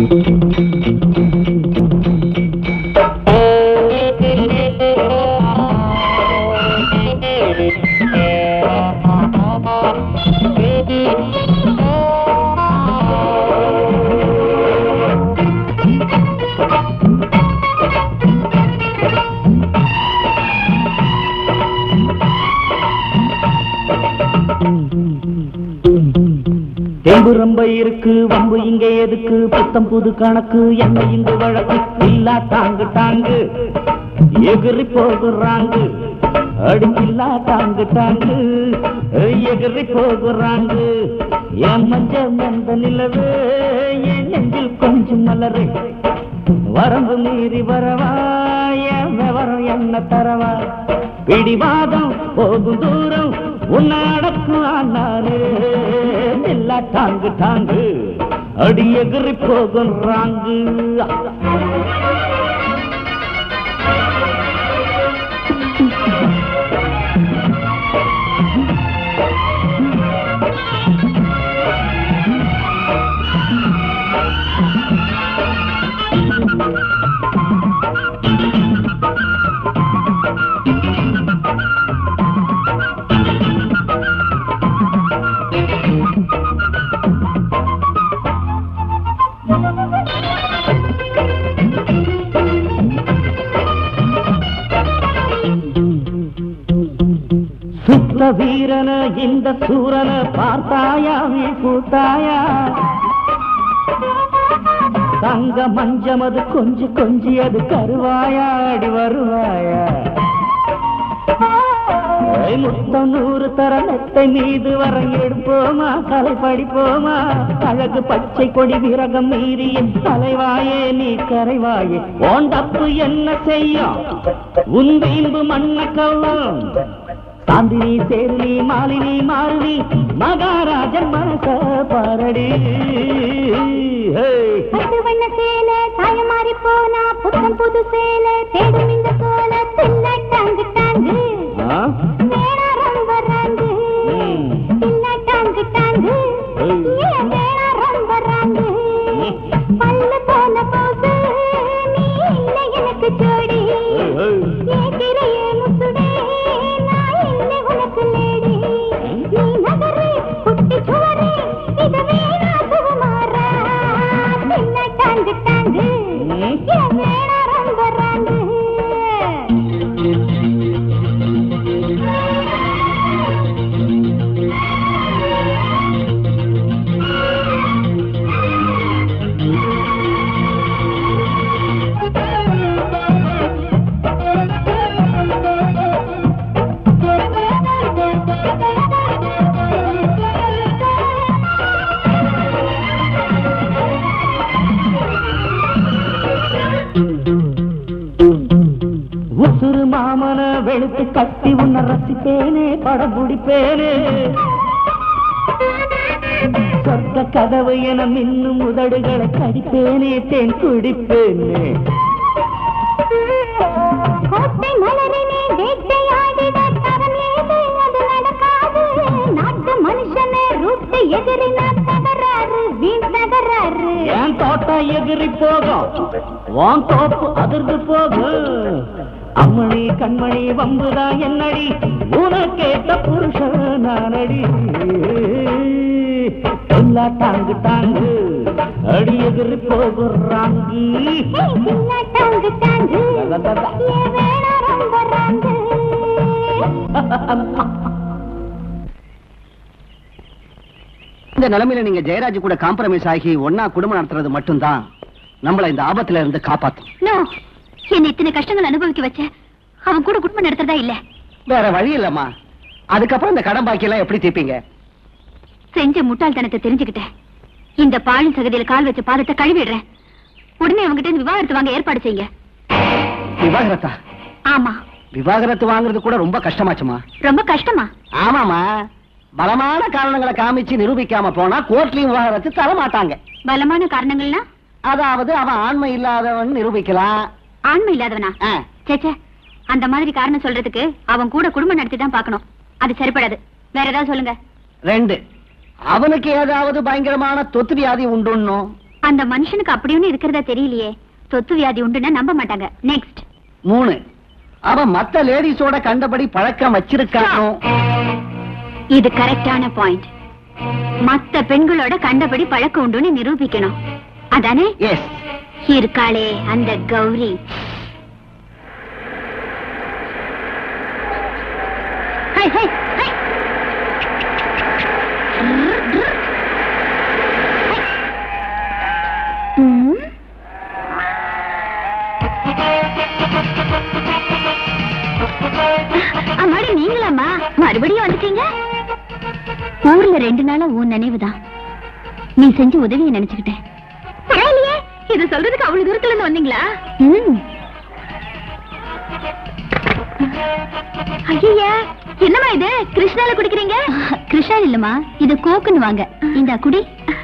தெம்பு ரொம்ப இருக்கு வம்பு இங்க எதுக்கு புத்தம் புது கணக்கு என்ன இங்கு வழக்கு இல்லா தாங்கு தாங்கு எகிரி போகுறாங்க அடிக்கில்லா தாங்கு தாங்கு எகிரி போகுறாங்க என் மஞ்ச மந்த நிலவு என் நெஞ்சில் கொஞ்சம் மலரு வரம்பு மீறி வரவா என் விவரம் என்ன தரவா பிடிவாதம் போகும் தூரம் உன்னை அடக்கும் ஆனாரு எல்லா டாங்கு டாங்கு அடி எகிரி போகும் ராங்கு சுத்த வீரன இந்த சூரன பார்த்தாயா நீ கூத்தாயா தங்க மஞ்சமது கொஞ்சி கொஞ்சி அது கருவாயா அடி வருவாயா ஏய், முத்தம் நூறு தர மெத்தை மீது வர எடுப்போமா கலை படிப்போமா அழகு பச்சை கொடி விரகம் மீறிய தலைவாயே நீ கரைவாயே ஓண்டப்பு என்ன செய்யும் உன் வீம்பு மண்ண கவ்வும் சாந்தினி சேருனி மாலினி மாருனி மகாராஜன் மனச பாரடி ஹே பட்டு வண்ண சேலை தாய மாறி போனா புத்தம் புது சேலை தேடும் இந்த சோலை சின்ன டாங்கு டாங்கு ஆ? வேணா ரொம்ப ராங்கு ம். சின்ன டாங்கு டாங்கு ஏய். ஏன் வேணா ரொம்ப ராங்கு ம். பல்லு போன போது நீ இல்லை எனக்கு ஜோடி ஏய், ஏய். ஏகிறையே முசுடே நான் இல்லை உனக்கு லேடி நீ நகரு குட்டி சுவரே இது வேணா சுகுமாரா சின்ன டாங்கு டாங்கு ம். ஏன் வேணா ரொம்ப ராங்கு உசுறு மாமன வெளுத்து கட்டி உன்னை ரசிப்பேனே படம் பிடிப்பேனே சொர்க்க கதவு என மின்னும் உதடுகளை கடிப்பேனே தேன் குடிப்பேனே கோட்டை மலரினே வேட்டையாடிட தரம் ஏது அது நடக்காது நாட்டு மனுஷனே ரூட்டு எதிரினா தகராறு வீண் தகராறு என் தோட்டம் எகிரி போகும் உன் தோப்பு அதிர்ந்து போகும் அம்மணி கண்மணி வம்புதான் என்னடி உனக்கேத்த புருஷன் நானடி எல்லா டாங்கு டாங்கு அடி எகிரி போகுறாங்கி ஏய், சின்ன டாங்கு டாங்கு ஏ வேணா ரொம்ப ராங்கு இந்த நிலைமையில நீங்க ஜெயராஜ் கூட காம்ப்ரமைஸ் ஆகி ஒன்னா குடும்பம் நடத்துறது மட்டும்தான் நம்மள இந்த ஆபத்துல இருந்து காப்பாத்தும் நோ என்ன இத்தனை கஷ்டங்கள் அனுபவிக்க வச்ச அவன் கூட குடும்பம் நடத்துறதா இல்ல வேற வழி இல்லம்மா அதுக்கப்புறம் இந்த கடன் பாக்கி எல்லாம் எப்படி தீப்பீங்க செஞ்ச முட்டாள்தனத்தை தெரிஞ்சுக்கிட்டேன் இந்த பாழும் சகதியில கால் வச்ச பாதத்தை கழுவிடுறேன் உடனே அவங்ககிட்ட இருந்து விவாகரத்து வாங்க ஏற்பாடு செய்யுங்க விவாகரத்தா ஆமா விவாகரத்து வாங்குறது கூட ரொம்ப கஷ்டமாச்சுமா ரொம்ப கஷ்டமா ஆமாமா பலமான காரணங்களை காமிச்சு நிரூபிக்காம போனா கோர்ட்லயும் விவாகரத்து தர மாட்டாங்க பலமான காரணங்கள்னா அதாவது அவன் ஆண்மை இல்லாதவன் நிரூபிக்கலாம் ஆண்மை இல்லாதவனா ஆ, சேச்சே அந்த மாதிரி காரணம் சொல்றதுக்கு அவன் கூட குடும்பம் நடத்தி தான் பார்க்கணும் அது சரிப்படாது வேற ஏதாவது சொல்லுங்க ரெண்டு அவனுக்கு ஏதாவது பயங்கரமான தொத்து வியாதி உண்டுன்னும் அந்த மனுஷனுக்கு அப்படி ஒண்ணு இருக்கிறதா தெரியலையே சொத்து வியாதி உண்டுன்னா நம்ப மாட்டாங்க நெக்ஸ்ட் மூணு அவன் மத்த லேடிஸோட கண்டபடி பழக்கம் வச்சிருக்கானோ இது கரெக்டான பாயிண்ட் மத்த பெண்களோட கண்டபடி பழக்கம் உண்டுன்னு நிரூபிக்கணும் அதானே எஸ் இருக்காளே அந்த கௌரி ஹை, ஹை, ஹை. ம். அம்மாடி நீங்களாம்மா மறுபடியும் வந்துட்டீங்க ஊர்ல ரெண்டு நாளா உன் நினைவுதான் நீ செஞ்ச உதவியை நினைச்சுக்கிட்டேன் பரவாயில்லையே இது சொல்றதுக்கு அவ்வளவு தூரத்துல இருந்து வந்தீங்களா ம் ஐயா என்னம்மா இது கிருஷ்ணால குடிக்கிறீங்க கிருஷ்ணா இல்லம்மா இது கோக்குன்னு வாங்க இந்த குடி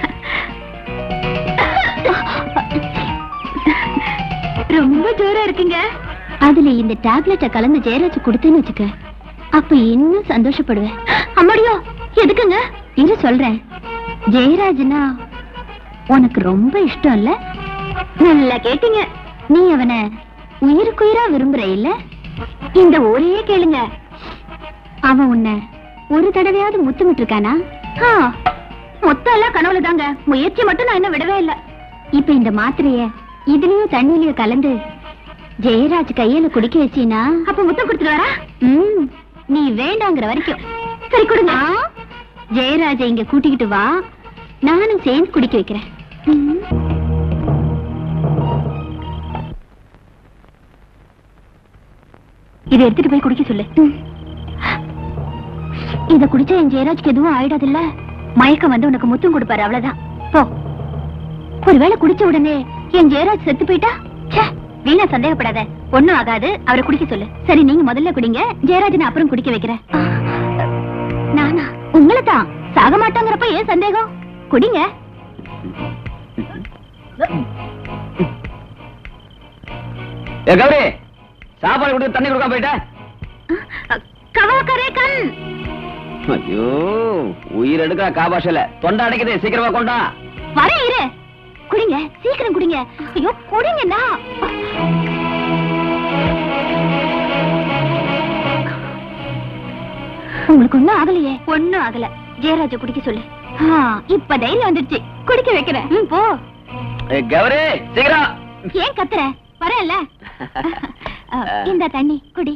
ரொம்ப ஜோரா இருக்குங்க அதுல இந்த டேப்லெட்ட கலந்து ஜெயராஜ் கொடுத்தேன்னு வச்சுக்க அப்ப இன்னும் சந்தோஷப்படுவேன் அம்மாடியோ எதுக்குங்க இரு சொல்றேன் ஜெயராஜ்னா உனக்கு ரொம்ப இஷ்டம் இல்ல நல்லா கேட்டீங்க நீ அவனை உயிருக்குயிரா விரும்புற இல்ல இந்த ஒரே கேளுங்க அவன் உன்னை ஒரு தடவையாவது முத்தமிட்டு இருக்கானா மொத்தம் எல்லாம் கனவுல தாங்க முயற்சி மட்டும் நான் இன்னும் விடவே இல்ல இப்ப இந்த மாத்திரைய இதுலயும் தண்ணியிலயும் கலந்து ஜெயராஜ் கையில குடிக்க வச்சீனா அப்ப முத்தம் கொடுத்துட்டு வரா ம் நீ வேண்டாங்கிற வரைக்கும் சரி கொடுங்க ஜெயராஜ இங்க கூட்டிக்கிட்டு வா நானும் சேர்ந்து குடிக்க வைக்கிறேன் ம். இதை எடுத்துட்டு போய் குடிக்க சொல்லு இத குடிச்சா என் ஜெயராஜ்க்கு எதுவும் ஆயிடாதுல்ல மயக்கம் வந்து உனக்கு முத்தம் கொடுப்பாரு அவ்வளவுதான் போ ஒருவேளை குடிச்ச உடனே என் ஜெயராஜ் செத்து போயிட்டா ச்சே, வீணா சந்தேகப்படாத ஒண்ணும் ஆகாது அவரை குடிக்க சொல்லு சரி நீங்க முதல்ல குடிங்க ஜெயராஜனை அப்புறம் குடிக்க வைக்கிறேன் நானா உங்களை தான் சாக மாட்டாங்கிறப்ப ஏன் சந்தேகம் குடிங்க ஏ கௌரி சாப்பாடு கொடுத்து தண்ணி கொடுக்காம போயிட்ட கவாக்கரே கண் ஐயோ உயிர் எடுக்கிற காபாஷல தொண்டை அடைக்குது சீக்கிரமா கொண்டா வர இரு குடிங்க சீக்கிரம் குடிங்க ஐயோ குடிங்கண்ணா உங்களுக்கு ஒண்ணும் ஆகலையே ஒண்ணும் ஆகல ஜெயராஜ குடிக்க சொல்லு ஆ, இப்ப தைரியம் வந்துருச்சு குடிக்க வைக்கிறேன் ம், போ ஏ கௌரி சீக்கிரம் ஏன் கத்துற வரல இந்த தண்ணி குடி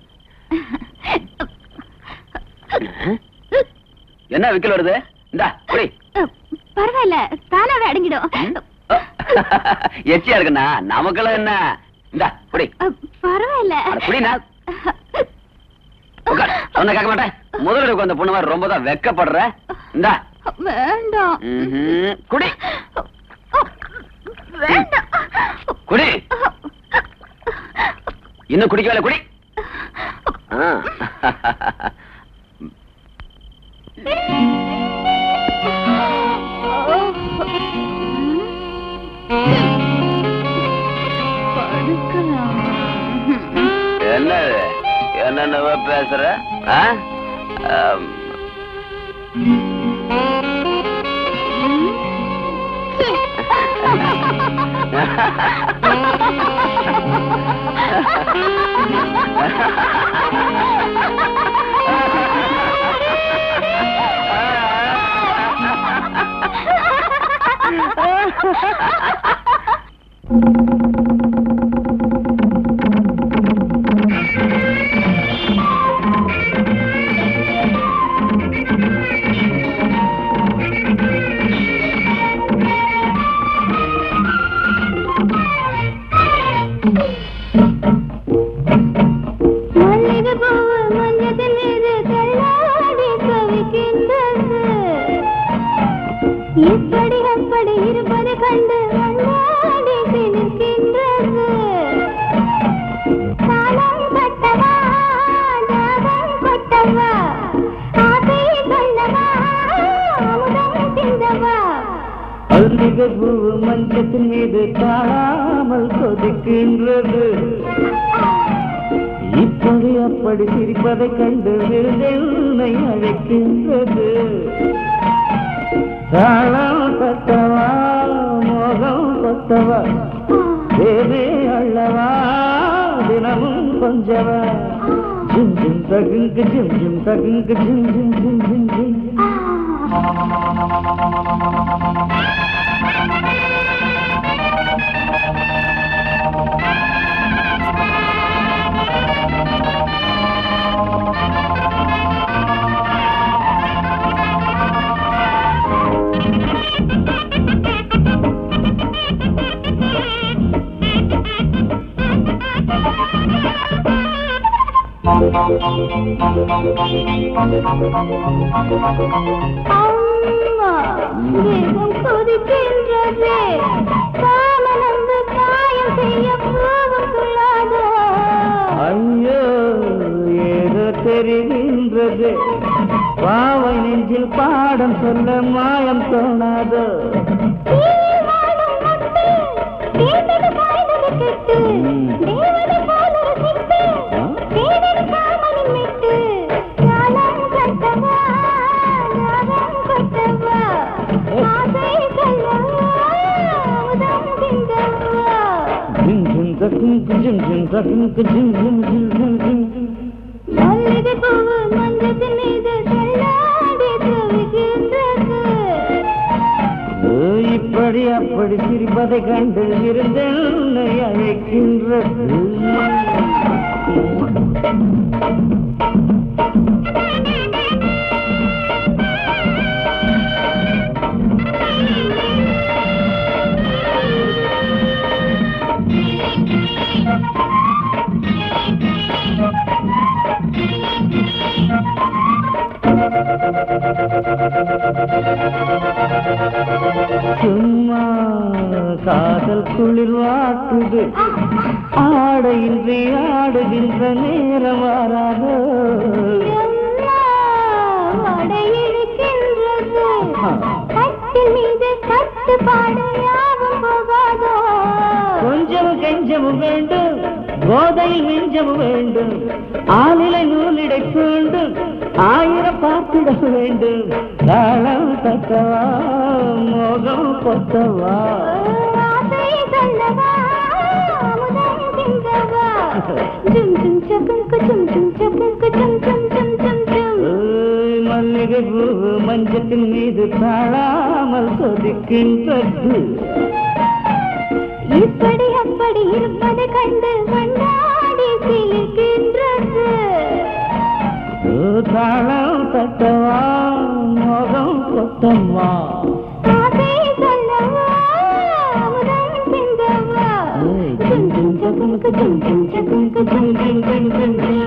என்ன விக்கல் வருது இந்தா குடி பரவாயில்ல தானாவே அடங்கிடும் எச்சியா இருக்குண்ணா நமக்கெல்லாம் என்ன இந்தா குடி பரவாயில்ல அட, குடிண்ணா. உட்கார். சொன்ன கேட்க மாட்டேன் முதல்ல உட்கார்ந்த பொண்ணு மாதிரி ரொம்ப தான் வெக்கப்படுற இந்தா வேண்டாம் ம்ஹும். குடி வேண்டாம் குடி இன்னும் குடிக்கவே குடி ஆ. என்ன இது? என்னென்னவோ பேசுற ஆ? ஆம். மல்லிகைப்பூவு மஞ்சத்தின் மீது கண்ணாடி கவிக்கின்றது. இப்படி அப்படி இருப்பதை கண்டு கண்ணாடி சிலிர்க்கின்றது. தாளம் தட்டவா, தாகம் கொட்டவா, ஆசை சொல்லவா, அமுதம் சிந்தவா. மல்லிகை பூவு மஞ்சத்தின் மீது காணாமல் கொதிக்கின்றது இப்படி அப்படி சிரிப்பதைக் கண்டு விருதென்னை அழைக்கின்றது தாளம் தட்டவா மோகம் கொத்தவா தேவே அல்லவா தினமும் கொஞ்சவா ஜிம் ஜிம் தகுங்கு ஜிம் ஜிம் தகுங்கு ஜிம் ஜிம் ஜிம் ஜிம் ஜிம் அம்மா தேகம் கொதிக்கின்றது காமனந்து காயம் செய்ய போகும் துள்ளாதோ ஐயோ ஏதோ தெரிகின்றது பாவை நெஞ்சில் பாடம் சொல்ல மாயம் தோணாதோ தீயில் வாழும் முட்டு, தேர்ந்தது காய்ந்தது கெட்டு, தேவதை போல ரசித்து, தேவதை காமனின் மெட்டு. ஞானம் கட்டவா, ஞானம் கட்டவா, ஆசை கொள்ளவா, அமுதம் திங்கவா. ஜிம் ஜிம் தகுங்கு ஜிம் ஜிம் தகுங்கு ஜிம் ஜிம் ஜிம் ஜிம் ஜிம் ஜிம் மல்லிகை பூவு மஞ்சத்தின் மீது தள்ளாடி தவிக்கின்றது ஓ, இப்படி அப்படி சிரிப்பதை கண்டு இருந்தென்னை அழைக்கின்றது சும்மா காதல் குளிர் வாட்டுது ஆடையின்றி ஆடுகின்ற நேரம் வராதோ கட்டில் மீது கட்டுப்பாடு யாவும் போகாதோ கொஞ்சம் கெஞ்சமும் வேண்டும் போதையில் நெஞ்சமும் வேண்டும் ஆளிலை நூலிடை வேண்டும் ஆயிரம் பார்த்திட வேண்டும் தாளம் தட்டவா மோகம் கொத்தவா ஆசை சொல்லவா அமுதம் திங்கவா ஜும் ஜும் சகுங்கு ஜும் ஜும் சகுங்கு ஜும் ஜும் ஜும் ஜும் ஜும் ஏய், மல்லிகை பூ மஞ்சத்தின் மீது தாழாமல் கொதிக்கின்றது இப்படி அப்படி இருப்பதை கண்டு கண்ணாடி சிலிர்க்கின்றது ஓ, தாளம் தட்டவா மோகம் கொத்தம்மா ஆசை சொல்லவா அமுதம் திங்கவா ஏய், ஜும் ஜும் சகுங்கு ஜும் ஜும் சகுங்கு ஜும் ஜும் ஜும் ஜும் ஜும்